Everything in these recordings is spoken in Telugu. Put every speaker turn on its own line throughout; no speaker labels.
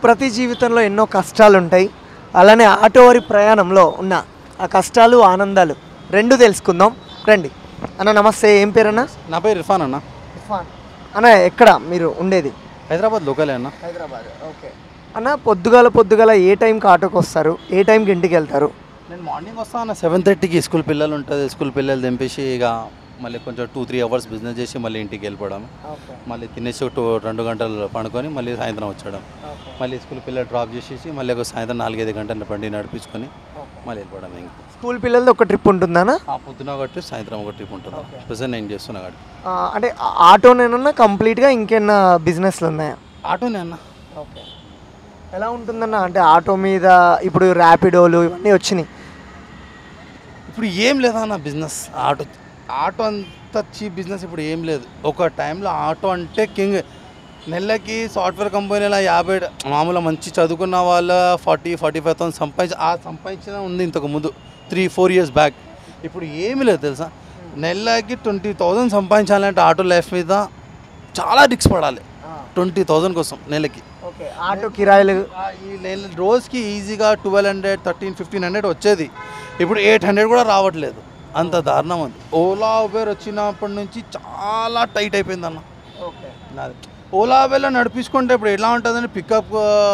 ప్రతి జీవితంలో ఎన్నో కష్టాలు ఉంటాయి అలానే ఆటో వారి ప్రయాణంలో ఉన్న ఆ కష్టాలు ఆనందాలు రెండు తెలుసుకుందాం రండి అన్న నమస్తే ఏం పేరన్నా
నా పేరు ఇర్ఫాన్ అన్న
ఇర్ఫాన్ అన్న ఎక్కడ మీరు ఉండేది
హైదరాబాద్ లోకలే అన్న
హైదరాబాద్ ఓకే అన్న పొద్దుగాల పొద్దుగాల ఏ టైంకి ఆటోకి వస్తారు ఏ టైంకి ఇంటికి వెళ్తారు
నేను మార్నింగ్ వస్తాను అన్న సెవెన్ థర్టీకి స్కూల్ పిల్లలు ఉంటుంది స్కూల్ పిల్లలు దింపేసి ఇక మళ్ళీ కొంచెం టూ త్రీ అవర్స్ బిజినెస్ చేసి మళ్ళీ ఇంటికి వెళ్ళిపోవడం మళ్ళీ తినేసి ఒక టూ రెండు గంటలు పండుకొని మళ్ళీ సాయంత్రం వచ్చాడం మళ్ళీ స్కూల్ పిల్లలు డ్రాప్ చేసేసి మళ్ళీ ఒక సాయంత్రం నాలుగైదు గంటల బండి నడిపించుకొని మళ్ళీ వెళ్ళిపోవడం ఇంక
స్కూల్ పిల్లలది ఒక ట్రిప్ ఉంటుందానా
ఆ పొద్దున ఒక ట్రిప్ సాయంత్రం ఒక ట్రిప్ ఉంటుంది ప్రజెంట్ నేను చేస్తున్నా కాదు
ఆ, అంటే ఆటోనేనన్నా కంప్లీట్గా ఇంకేమన్నా బిజినెస్లు ఉన్నాయా
ఆటోనే అన్న
ఓకే ఎలా ఉంటుందన్న అంటే ఆటో మీద ఇప్పుడు ర్యాపిడోలు ఇవన్నీ వచ్చినాయి
ఇప్పుడు ఏం లేదన్న బిజినెస్ ఆటో ఆటో అంత చీప్ బిజినెస్ ఇప్పుడు ఏం లేదు ఒక టైంలో ఆటో అంటే కింగ్ నెలకి సాఫ్ట్వేర్ కంపెనీలో యాభై మామూలుగా మంచి చదువుకున్న వాళ్ళ ఫార్టీ ఫార్టీ ఫైవ్ థౌసండ్ సంపాదించి ఆ సంపాదించిన ఉంది ఇంతకు ముందు త్రీ ఫోర్ ఇయర్స్ బ్యాక్ ఇప్పుడు ఏమీ లేదు తెలుసా నెలకి ట్వంటీ థౌజండ్ సంపాదించాలంటే ఆటో లైఫ్ మీద చాలా రిక్స్ పడాలి ట్వంటీ థౌజండ్ కోసం నెలకి
ఓకే ఆటో కిరాయిలు
ఆ ఈ నెల రోజుకి ఈజీగా twelve hundred thirteen fifteen hundred వచ్చేది ఇప్పుడు ఎయిట్ హండ్రెడ్ కూడా రావట్లేదు అంత దారుణం ఉంది ఓలా ఉబేర్ వచ్చినప్పటి నుంచి చాలా టైట్ అయిపోయింది అన్న
ఓకే
నాది ఓలా ఉబేర్లో నడిపించుకుంటే ఇప్పుడు ఎలా ఉంటుందని పికప్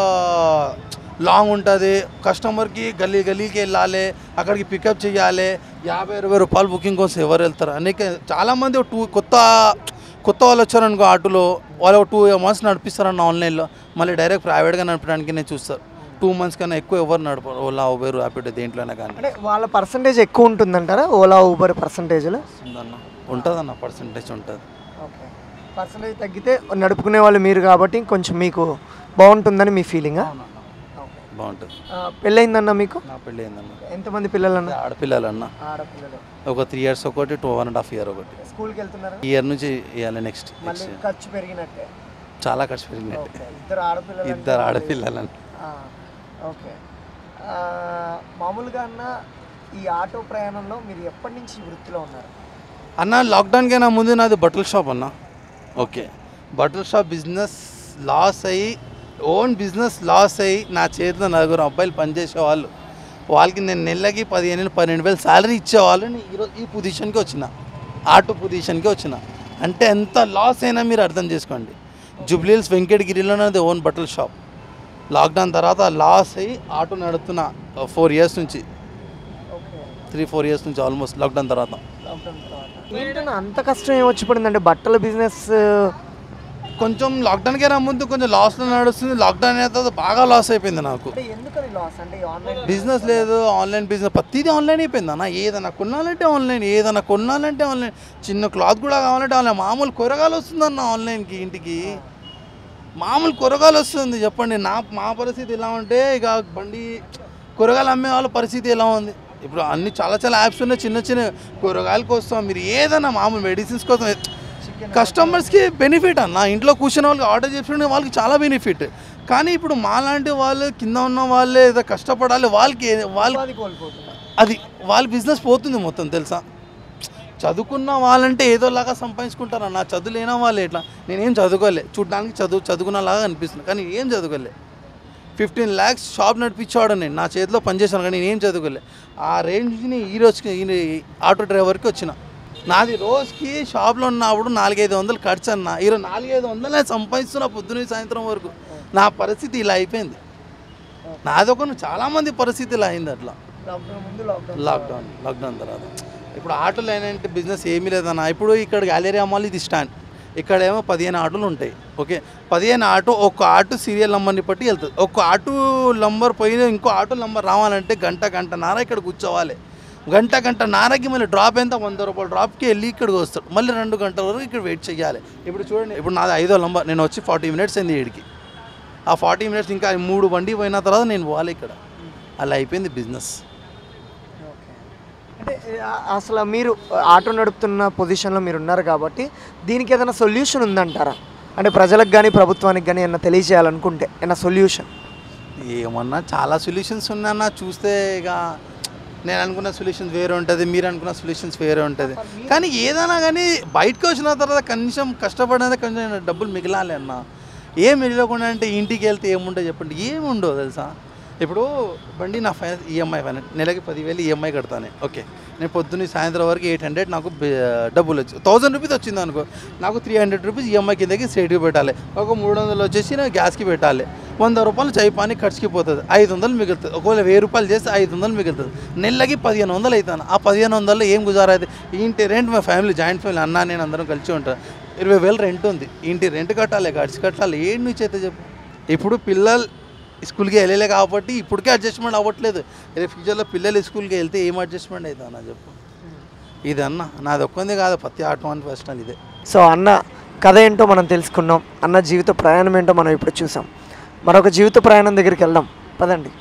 లాంగ్ ఉంటుంది కస్టమర్కి గల్లీ గల్లీకి వెళ్ళాలి అక్కడికి పికప్ చేయాలి యాభై ఇరవై రూపాయలు బుకింగ్ కోసం ఎవరు వెళ్తారు అనేక చాలామంది టూ కొత్త కొత్త వాళ్ళు వచ్చారనుకో ఆటోలో వాళ్ళు టూ మంత్స్ నడిపిస్తారన్న ఆన్లైన్లో మళ్ళీ డైరెక్ట్ ప్రైవేట్గా నడపడానికి నేను చూస్తారు టూ మంత్స్ కన్నా ఎక్కువ ఎవరు నడపరు ఓలా ఉబేర్ ర్యాపిడో దేంట్లోనే కానీ
అంటే వాళ్ళ పర్సంటేజ్ ఎక్కువ ఉంటుందంటారా ఓలా ఊబర్ పర్సంటేజ్లో
ఉందన్న ఉంటుందన్న పర్సంటేజ్ ఉంటుంది
ఓకే పర్సంటేజ్ తగ్గితే నడుపుకునే వాళ్ళు మీరు కాబట్టి కొంచెం మీకు బాగుంటుందని మీ ఫీలింగా
బాగుంటుంది
పెళ్ళయిందన్న మీకు
నా పెళ్ళి అయిందన్న
ఎంతమంది పిల్లలన్న
ఆడపిల్లలన్న
ఆడపిల్లలు
ఒక త్రీ ఇయర్స్ ఒకటి two one and half year ఒకటి
స్కూల్కి వెళ్తున్నారా
ఈ ఇయర్ నుంచి ఇవ్వాలి నెక్స్ట్
మళ్ళీ ఖర్చు పెరిగినట్టే
చాలా ఖర్చు పెరిగినట్టు
ఓకే ఇద్దరు ఆడపిల్లలు
ఇద్దరు ఆడపిల్లలని
ఆ, ఓకే ఆ, మామూలుగా అన్న ఈ ఆటో ప్రయాణంలో మీరు ఎప్పటి నుంచి ఈ వృత్తిలో ఉన్నారు
అన్న లాక్డౌన్ కైనా ముందు నాది బట్టల షాప్ అన్న ఓకే బట్టల షాప్ బిజినెస్ లాస్ అయ్యి ఓన్ బిజినెస్ లాస్ అయ్యి నా చేతిలో నలుగురు అబ్బాయిలు పనిచేసే వాళ్ళు వాళ్ళకి నేను నెలకి పదిహేను పన్నెండు వేలు శాలరీ ఇచ్చేవాళ్ళు నేను ఈరోజు ఈ పొజిషన్కి వచ్చిన ఆటో పొజిషన్కి వచ్చిన అంటే ఎంత లాస్ అయినా మీరు అర్థం చేసుకోండి జూబ్లీహిల్స్ వెంకటగిరిలో నాది ఓన్ బట్టల షాప్ లాక్డౌన్ తర్వాత లాస్ అయ్యి ఆటో నడుపుతున్నా ఫోర్ ఇయర్స్ నుంచి
ఓకే
త్రీ ఫోర్ ఇయర్స్ నుంచి ఆల్మోస్ట్ లాక్డౌన్ తర్వాత
లాక్డౌన్ తర్వాత ఏంటన్నా అంత కష్టం ఏమొచ్చి పడిందంటే బట్టల బిజినెస్
కొంచెం లాక్డౌన్కి రా ముందు కొంచెం లాస్లో నడుస్తుంది లాక్డౌన్ అయిన తర్వాత బాగా లాస్ అయిపోయింది నాకు
అంటే ఎందుకని లాస్ అంటే ఆన్లైన్
బిజినెస్ లేదు ఆన్లైన్ బిజినెస్ ప్రతిదీ ఆన్లైన్ అయిపోయింది అన్న ఏదైనా కొనాలంటే ఆన్లైన్ ఏదైనా కొనాలంటే ఆన్లైన్ చిన్న క్లాత్ కూడా కావాలంటే ఆన్లైన్ మామూలు కూరగాయలు వస్తుందన్న ఆన్లైన్కి ఇంటికి మామూలు కూరగాయలు వస్తుంది చెప్పండి నా మా పరిస్థితి ఎలా ఉంటే ఇక బండి కూరగాయలు అమ్మే వాళ్ళ పరిస్థితి ఎలా ఉంది ఇప్పుడు అన్ని చాలా చాలా యాప్స్ ఉన్నాయి చిన్న చిన్న కూరగాయల కోసం మీరు ఏదైనా మామూలు మెడిసిన్స్ కోసం కస్టమర్స్కి బెనిఫిట్ అన్న ఇంట్లో కూర్చున్న వాళ్ళకి ఆర్డర్ చేసుకునే వాళ్ళకి చాలా బెనిఫిట్ కానీ ఇప్పుడు మాలాంటి వాళ్ళు కింద ఉన్న వాళ్ళే ఏదో కష్టపడాలి వాళ్ళకి ఏ- వాళ్ళ
అది కోల్పోతుంది
అది వాళ్ళ బిజినెస్ పోతుంది మొత్తం తెలుసా చదువుకున్న వాళ్ళంటే ఏదోలాగా సంపాదించుకుంటారు నా చదువు లేని వాళ్ళే ఇట్లా నేనేం చదువుకోలే చూడడానికి చదువు చదువుకున్నలాగా అనిపిస్తుంది కానీ ఏం చదువుకోలే ఫిఫ్టీన్ ల్యాక్స్ షాప్ నడిపించేవాడు నేను నా చేతిలో పనిచేశాను కానీ నేనేం చదువుకోలే ఆ రేంజ్ని ఈ రోజుకి ఈ ఆటో డ్రైవర్కి వచ్చిన నాది రోజుకి షాప్లో ఉన్నప్పుడు నాలుగైదు వందలు ఖర్చు అన్న ఈరోజు నాలుగైదు వందలు నేను సంపాదిస్తున్నా పొద్దున్న సాయంత్రం వరకు నా పరిస్థితి ఇలా అయిపోయింది నాదొక చాలామంది పరిస్థితి ఇలా అయింది అట్లా
లాక్డౌన్ ముందు లాక్డౌన్
లాక్డౌన్ లాక్డౌన్ తర్వాత ఇప్పుడు ఆటోలు ఏంటంటే బిజినెస్ ఏమీ లేదన్న ఇప్పుడు ఇక్కడ గ్యాలరీ అమ్మాలి ఇది స్టాండ్ ఇక్కడేమో పదిహేను ఆటోలు ఉంటాయి ఓకే పదిహేను ఆటో ఒక్క ఆటో సీరియల్ నెంబర్ని బట్టి వెళ్తుంది ఒక్క ఆటో నంబర్ పోయిన ఇంకో ఆటో నంబర్ రావాలంటే గంట గంట నార ఇక్కడ కూర్చోవాలి గంట గంట నారకి మళ్ళీ డ్రాప్ ఎంత వంద రూపాయలు డ్రాప్కి వెళ్ళి ఇక్కడికి వస్తాడు మళ్ళీ రెండు గంటల వరకు ఇక్కడ వెయిట్ చేయాలి ఇప్పుడు చూడండి ఇప్పుడు నాది ఐదో నంబర్ నేను వచ్చి ఫార్టీ మినిట్స్ అయింది ఇక్కడికి ఆ ఫార్టీ మినిట్స్ ఇంకా మూడు బండి పోయిన తర్వాత నేను పోవాలి ఇక్కడ అలా అయిపోయింది బిజినెస్
అంటే ఆ- అసలు మీరు ఆటో నడుపుతున్న పొజిషన్లో మీరు ఉన్నారు కాబట్టి దీనికి ఏదైనా సొల్యూషన్ ఉందంటారా అంటే ప్రజలకు కానీ ప్రభుత్వానికి కానీ ఏమైనా తెలియజేయాలనుకుంటే ఏమైనా సొల్యూషన్
ఏమన్నా చాలా సొల్యూషన్స్ ఉన్నాయన్నా చూస్తే ఇక నేను అనుకున్న సొల్యూషన్స్ వేరే ఉంటుంది మీరు అనుకున్న సొల్యూషన్స్ వేరే ఉంటుంది కానీ ఏదైనా కానీ బయటకు వచ్చిన తర్వాత కనీసం కష్టపడినది కొంచెం డబ్బులు మిగిలాలి అన్న ఏం వెళ్ళకుండా అంటే ఇంటికి వెళ్తే ఏముండో చెప్పండి ఏముండో తెలుసా ఇప్పుడు బండి నా ఫైనాన్స్ ఈఎంఐ ఫైనాన్స్ నెలకి పదివేలు ఈఎంఐ కడతాను ఓకే నేను పొద్దున్న సాయంత్రం వరకు ఎయిట్ హండ్రెడ్ నాకు బి- డబ్బులు వచ్చి థౌసండ్ రూపీస్ వచ్చింది అనుకో నాకు త్రీ హండ్రెడ్ రూపీస్ ఈఎంఐ కిందకి స్ట్రేట్కి పెట్టాలి ఒక మూడు వందలు వచ్చేసి నేను గ్యాస్కి పెట్టాలి వంద రూపాయలు చై పాని ఖర్చుకి పోతుంది ఐదు వందలు మిగులుతుంది ఒకవేళ వెయ్యి రూపాయలు చేస్తే ఐదు వందలు మిగులుతుంది నెలకి పదిహేను వందలు అవుతాను ఆ పదిహేను వందల్లో ఏం గుజారా అయితే ఇంటి రెంట్ మా ఫ్యామిలీ జాయింట్ ఫ్యామిలీ అన్న నేను అందరం కలిసి ఉంటాం ఇరవై వేలు రెంట్ ఉంది ఇంటి రెంట్ కట్టాలి ఖర్చు కట్టాలి ఏడు నుంచి అయితే చెప్పు ఇప్పుడు పిల్లలు స్కూల్కి వెళ్ళలే కాబట్టి ఇప్పటికే అడ్జస్ట్మెంట్ అవ్వట్లేదు రేపు ఫ్యూచర్లో పిల్లలు స్కూల్కి వెళ్తే ఏం అడ్జస్ట్మెంట్ అవుతా నా చెప్పు ఇది అన్న నాది ఒక్కంది కాదు ప్రతి ఆటో అని ఫస్ట్ ఇదే
సో అన్న కథ ఏంటో మనం తెలుసుకున్నాం అన్న జీవిత ప్రయాణం ఏంటో మనం ఇప్పుడు చూసాం మరొక జీవిత ప్రయాణం దగ్గరికి వెళ్దాం పదండి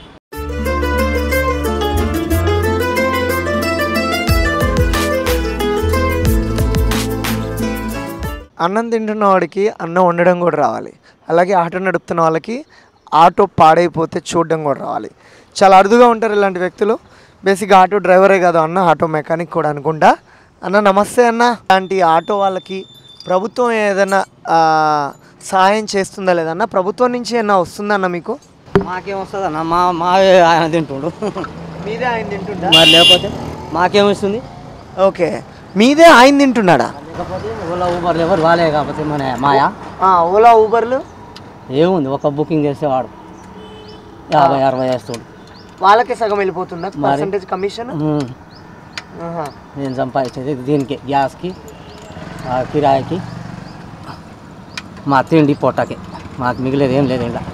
అన్నం తింటున్న వాడికి అన్నం వండడం కూడా రావాలి అలాగే ఆటో నడుపుతున్న వాళ్ళకి ఆటో పాడైపోతే చూడడం కూడా రావాలి చాలా అరుదుగా ఉంటారు ఇలాంటి వ్యక్తులు బేసిక్గా ఆటో డ్రైవరే కాదు అన్న ఆటో మెకానిక్ కూడా అనుకుంటా అన్న నమస్తే అన్న అలాంటి ఆటో వాళ్ళకి ప్రభుత్వం ఏదైనా ఆ, సహాయం చేస్తుందా లేదన్న ప్రభుత్వం నుంచి ఏమన్నా వస్తుందా అన్న మీకు
మాకేం వస్తుంది అన్న మా మా ఆయన తింటుండు
మీదే ఆయన తింటుండా
మరి లేకపోతే మాకేం వస్తుంది
ఓకే మీదే ఆయన తింటున్నాడా
లేకపోతే ఓలా ఊబర్ ఎవరు వాళ్ళే కాకపోతే మన మాయా
ఆ, ఓలా ఊబర్లు
ఏముంది ఒక బుకింగ్ చేస్తే వాడు యాభై అరవై వేస్తుండు
వాళ్ళకే సగం వెళ్ళిపోతుందా పర్సంటేజ్ కమిషన్
ఉమ్. నేను సంపాదించేది దీనికి గ్యాస్కి ఆ కిరాయికి మా తిండి పొట్టకి మాకు మిగిలేదు ఏం లేదు ఇంకా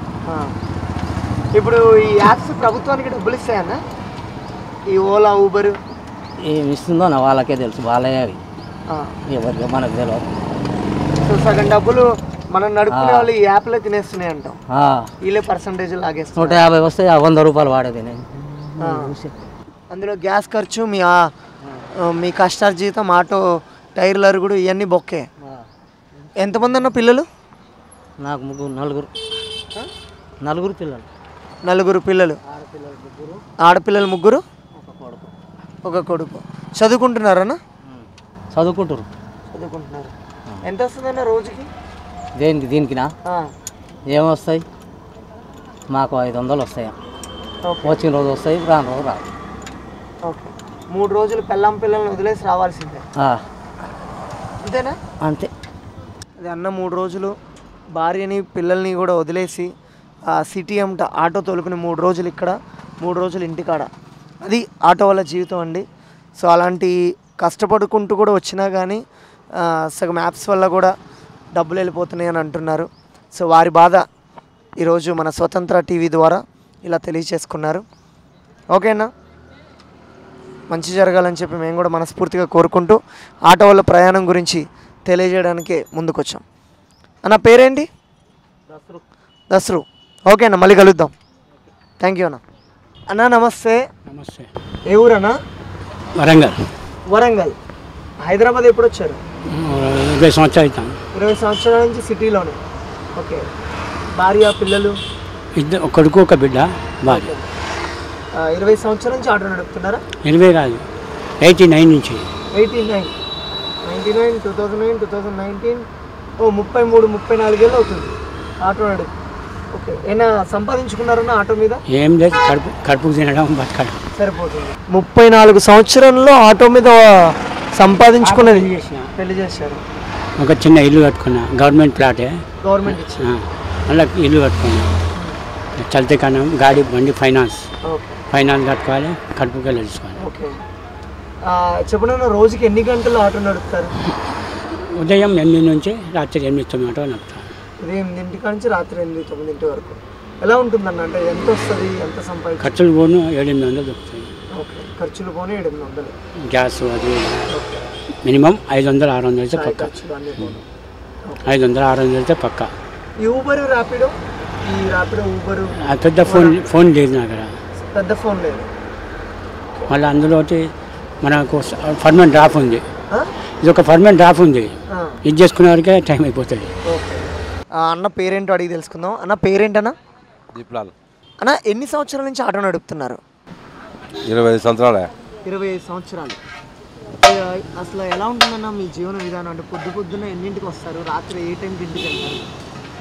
ఇప్పుడు ఈ యాప్స్ ప్రభుత్వానికి డబ్బులు ఇస్తాయన్న ఈ ఓలా ఊబర్
ఏమి ఇస్తుందో నా వాళ్ళకే తెలుసు వాళ్ళే అవి ఎవరికి మనకు తెలియదు
సో సగం డబ్బులు మనం నడుపుకునే వాళ్ళు ఈ యాప్లో తినేస్తున్నాయి అంటాం
ఆ,
వీళ్ళే పర్సంటేజ్
నూట
లాగేస్తున్నారు
యాభై వస్తే ఆ వంద రూపాయలు వాడేది నేను
ఆ. అందులో గ్యాస్ ఖర్చు మీ ఆ- ఆ, మీ కష్టార్జితం ఆటో టైర్లు అరుగుడు ఇవన్నీ బొక్కే ఎంతమంది అన్న పిల్లలు
నాకు ముగ్గురు నలుగురు నలుగురు పిల్లలు
నలుగురు పిల్లలు
ఆడపిల్లలు ముగ్గురు
ఆడపిల్లలు ముగ్గురు
ఒక కొడుకు
ఒక కొడుకు చదువుకుంటున్నారన్న
చదువుకుంటారు
చదువుకుంటున్నారు ఎంత వస్తుందన్న రోజుకి
దేనికి దీనికినా
ఆ,
ఏమొస్తాయి మాకు ఐదు వందలు వస్తాయి
ఓకే
వచ్చిన రోజు వస్తాయి రాని రోజు రావు
ఓకే మూడు రోజులు పెళ్ళాం పిల్లల్ని వదిలేసి రావాల్సిందే
ఆ,
అంతేనా
అంతే
అది అన్న మూడు రోజులు భార్యని పిల్లల్ని కూడా వదిలేసి ఆ సిటీ అంట ఆటో తోలుకుని మూడు రోజులు ఇక్కడ మూడు రోజులు ఇంటికాడ అది ఆటో వాళ్ళ జీవితం అండి సో అలాంటి కష్టపడుకుంటూ కూడా వచ్చినా కానీ ఆ, సగం యాప్స్ వల్ల కూడా డబ్బులు వెళ్ళిపోతున్నాయి అని అంటున్నారు సో వారి బాధ ఈరోజు మన స్వతంత్ర టీవీ ద్వారా ఇలా తెలియచేసుకున్నారు ఓకేనా మంచి జరగాలని చెప్పి మేము కూడా మనస్ఫూర్తిగా కోరుకుంటూ ఆటో వాళ్ళ ప్రయాణం గురించి తెలియజేయడానికే ముందుకొచ్చాం అన్న పేరేంటి దసరు ఓకే అన్న మళ్ళీ కలుద్దాం థ్యాంక్ యూ అన్న అన్న నమస్తే
నమస్తే
ఏ ఊరన్నా
వరంగల్
వరంగల్ హైదరాబాద్ ఎప్పుడు వచ్చారు
ఇరవై సంవత్సరాలు అవుతాను
ఇరవై సంవత్సరాల నుంచి సిటీలోనే ఓకే భార్య పిల్లలు
ఇద్దరు ఒక కొడుకు ఒక బిడ్డ భార్య
ఆ, ఇరవై సంవత్సరాల నుంచి ఆటో నడుపుతున్నారా
ఎనభై కాదు ఎయిటీ నైన్ నుంచి
eighty nine ninety nine two thousand nine two thousand nineteen ఓ ముప్పై మూడు ముప్పై నాలుగేళ్ళు అవుతుంది ఆటో నడుపు ఓకే ఏమైనా సంపాదించుకున్నారన్న ఆటో మీద
ఏం లేదు కడుపు కడుపుకు తినడం బతకడం
సరిపోతుంది ముప్పై నాలుగు సంవత్సరంలో ఆటో మీద సంపాదించుకున్నది పెళ్లి చేశారు
ఒక చిన్న ఇల్లు కట్టుకున్నా గవర్నమెంట్ ప్లాటే
గవర్నమెంట్ ఇచ్చి
ఆ, అలా ఇల్లు కట్టుకున్నా చల్తే కన్నా గాడి బండి ఫైనాన్స్
ఓకే
ఫైనాన్స్ కట్టుకోవాలి కడుపుకి వెళ్ళించుకోవాలి
ఓకే ఆ, చెప్పండి రోజుకి ఎన్ని గంటలు ఆటో నడుపుతారు
ఉదయం ఎనిమిది నుంచి రాత్రి ఎనిమిది తొమ్మిది గంటలు నడుపుతాను
ఉదయం ఎనిమిదింటి నుంచి రాత్రి ఎనిమిది తొమ్మిదింటి వరకు ఎలా ఉంటుందన్న అంటే ఎంత వస్తుంది ఎంత సంపాదించు
ఖర్చులు పోను ఏడెనిమిది వందలు దొరుకుతాయి
ఓకే ఖర్చులు పోనీ ఎనిమిది వందలు
గ్యాస్ అది మినిమం ఐదు వందలు ఆరు వందలు అయితే
చాయ్
పక్క
ఖర్చులు అన్నీ పోను
ఐదు వందలు ఆరు వందలు అయితే పక్క
ఈ ఊబర్ ర్యాపిడో ఈ ర్యాపిడో ఊబరు
ఆ పెద్ద ఫోన్ ఫోన్ లేదు నా దగ్గర
పెద్ద ఫోన్ లేదు
మళ్ళీ అందులో మనకు పర్మనెంట్ డ్రాప్ ఉంది
ఆ?
ఇది ఒక పర్మనెంట్ డ్రాప్ ఉంది
ఆ,
ఇది చేసుకునే వరకే టైం అయిపోతుంది
ఓకే ఆ, అన్న పేరేంటో అడిగి తెలుసుకుందాం అన్న పేరేంటన్నా
దీప్లాల్
అన్న ఎన్ని సంవత్సరాల నుంచి ఆటో నడుపుతున్నారు
ఇరవై ఐదు సంవత్సరాలే
ఇరవై ఐదు సంవత్సరాలు ఏ, అసలు ఎలా ఉంటుందన్న మీ జీవన విధానం అంటే పొద్దు పొద్దున్న ఎన్నింటికి వస్తారు రాత్రి ఏ టైంకి ఇంటికి వెళ్తారు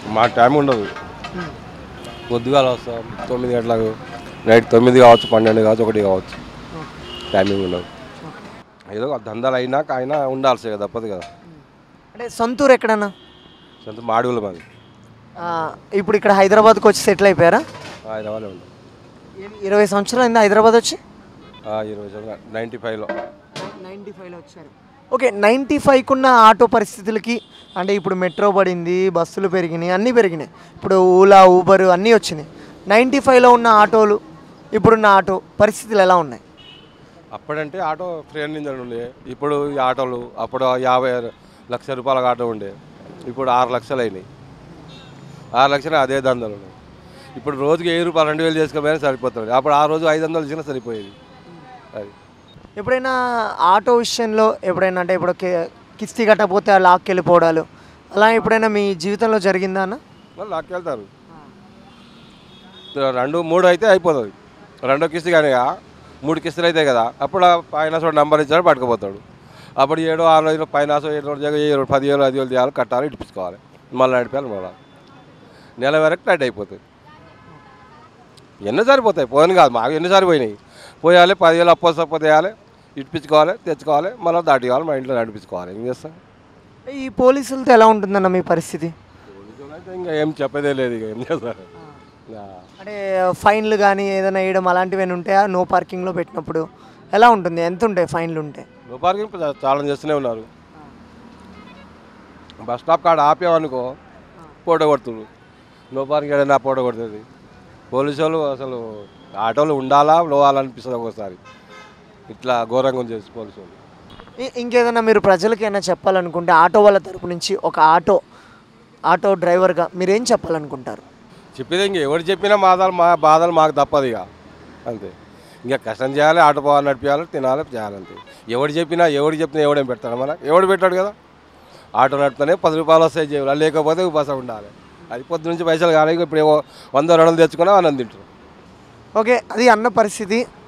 మా టైం ఉండదు పొద్దుగాల వస్తాం తొమ్మిది గంటలకు నైట్ తొమ్మిది కావచ్చు పన్నెండు కావచ్చు ఒకటి కావచ్చు టైమింగ్ ఉండదు ఏదో ఒక దందాలు అయినాక అయినా ఉండాల్సి కదా తప్పదు కదా
అంటే సొంతూరు ఎక్కడన్నా
సొంత మాడుగుల మాది
ఆ, ఇప్పుడు ఇక్కడ హైదరాబాద్కి వచ్చి సెటిల్ అయిపోయారా
హైదరాబాద్లో ఉండదు
ఇరవై సంవత్సరాలు అయింది హైదరాబాద్ వచ్చి
ఇరవై సంవత్సరాలు నైంటీ ఫైవ్లో
నైంటీ ఫైవ్లో వచ్చారు ఓకే నైంటీ ఫైవ్కున్న ఆటో పరిస్థితులకి అంటే ఇప్పుడు మెట్రో పడింది బస్సులు పెరిగినాయి అన్నీ పెరిగినాయి ఇప్పుడు ఓలా ఊబర్ అన్నీ వచ్చినాయి నైంటీ ఫైవ్లో ఉన్న ఆటోలు ఇప్పుడున్న ఆటో పరిస్థితులు ఎలా ఉన్నాయి
అప్పుడంటే ఆటో ట్రైన్ ఇంజన్ ఉండే ఇప్పుడు ఈ ఆటోలు అప్పుడు యాభై లక్ష రూపాయల ఆటో ఉండే ఇప్పుడు ఆరు లక్షలు అయినాయి ఆరు లక్షలు అదే దందలు ఉన్నాయి ఇప్పుడు రోజుకి వెయ్యి రూపాయలు రెండు వేలు చేసుకోపోయినా సరిపోతుంది అప్పుడు ఆ రోజు ఐదు వందలు ఇచ్చినా సరిపోయేది అది
ఎప్పుడైనా ఆటో విషయంలో ఎప్పుడైనా అంటే ఇప్పుడు కి- కిస్తీ కట్టకపోతే ఆ లాక్కి వెళ్ళిపోవడాలు అలా ఎప్పుడైనా మీ జీవితంలో జరిగిందా అన్న
వాళ్ళు లాక్కెళ్తారు రెండు మూడు అయితే అయిపోతుంది రెండో కిస్తీ కానీ మూడు కిస్తులు అవుతాయి కదా అప్పుడు ఫైనాన్స్ వాడు నెంబర్ ఇచ్చాడు పట్టుకుపోతాడు అప్పుడు ఏడో ఆరు రోజులు ఫైనాన్స్ ఏడు రోజులు జగ ఏడు పదివేలు ఐదు వేలు చేయాలి కట్టాలి ఇడిపించుకోవాలి మళ్ళీ నడిపాలి మళ్ళీ నెల వరకు టైట్ అయిపోతుంది ఎన్నో సరిపోతాయి పోని కాదు మాకు ఎన్ని సరిపోయినాయి పోయాలి పదివేలు అప్పు సపోతే వేయాలి ఇడిపించుకోవాలి తెచ్చుకోవాలి మళ్ళీ దాటివ్వాలి మా ఇంట్లో నడిపించుకోవాలి ఏం చేస్తాం
ఈ పోలీసులతో ఎలా ఉంటుందన్న మీ పరిస్థితి
అయితే ఇంకా ఏం చెప్పేదే లేదు ఇక ఏం చేస్తారు ఆ.
అంటే ఫైన్లు కానీ ఏదైనా వేయడం అలాంటివి ఏమైనా ఉంటాయా నో పార్కింగ్లో పెట్టినప్పుడు ఎలా ఉంటుంది ఎంత ఉంటాయి ఫైన్లు ఉంటే
నో పార్కింగ్ చా- చాలా చేస్తూనే ఉన్నారు బస్ స్టాప్ కాడ ఆపేవనుకో ఫోటో కొడుతున్నారు నో పార్కింగ్ ఏదైనా ఫోటో కొడుతుంది పోలీసు వాళ్ళు అసలు ఆటోలు ఉండాలా లోవాలనిపిస్తుంది ఒకసారి ఇట్లా ఘోరంగా ఉంది చేసి పోలీసు వాళ్ళు
ఇ- ఇంకేదైనా మీరు ప్రజలకి ఏమైనా చెప్పాలనుకుంటే ఆటో వాళ్ళ తరపు నుంచి ఒక ఆటో ఆటో డ్రైవర్గా మీరేం చెప్పాలనుకుంటారు
చెప్పేది ఇంక ఎవరు చెప్పినా మాదాలు మా బాధలు మాకు తప్పదు ఇక అంతే ఇంకా కష్టం చేయాలి ఆటో పోవాలి నడిపించాలి తినాలి చేయాలి అంతే ఎవడు చెప్పినా ఎవడు చెప్పినా ఎవడేం పెడతాడు మన ఎవడు పెట్టాడు కదా ఆటో నడిపితేనే పది రూపాయలు వస్తాయి చేయాలి లేకపోతే బస ఉండాలి అది పొద్దు నుంచి పైసలు కానీ ఇప్పుడు ఏవో వంద రెండు వందలు తెచ్చుకున్నా ఆనందం తింటారు
ఓకే అది అన్న పరిస్థితి